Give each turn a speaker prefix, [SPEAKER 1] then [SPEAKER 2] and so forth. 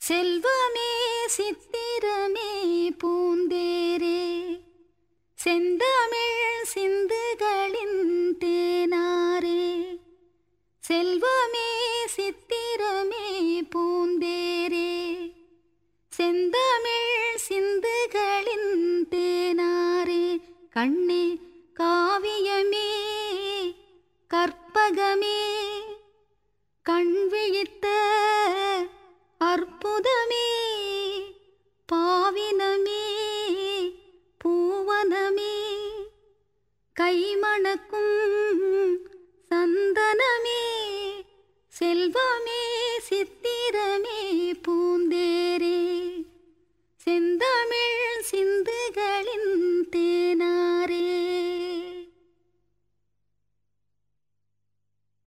[SPEAKER 1] செல்வமே சித்திரமே பூந்தேரே செந்தமிழ் சிந்துகளின் தேனாரே செல்வமே சித்திரமே பூந்தேரே செந்தமிழ் சிந்துகளின் தேனாரே கண்ணே காவியமே கற்பகமே கண் விழித்த அற்புதமே பாவினமே பூவனமே கைமணக்கும் சந்தனமே செல்வமே சித்திரமே பூந்தேரே செந்தமிழ் சிந்துகளின்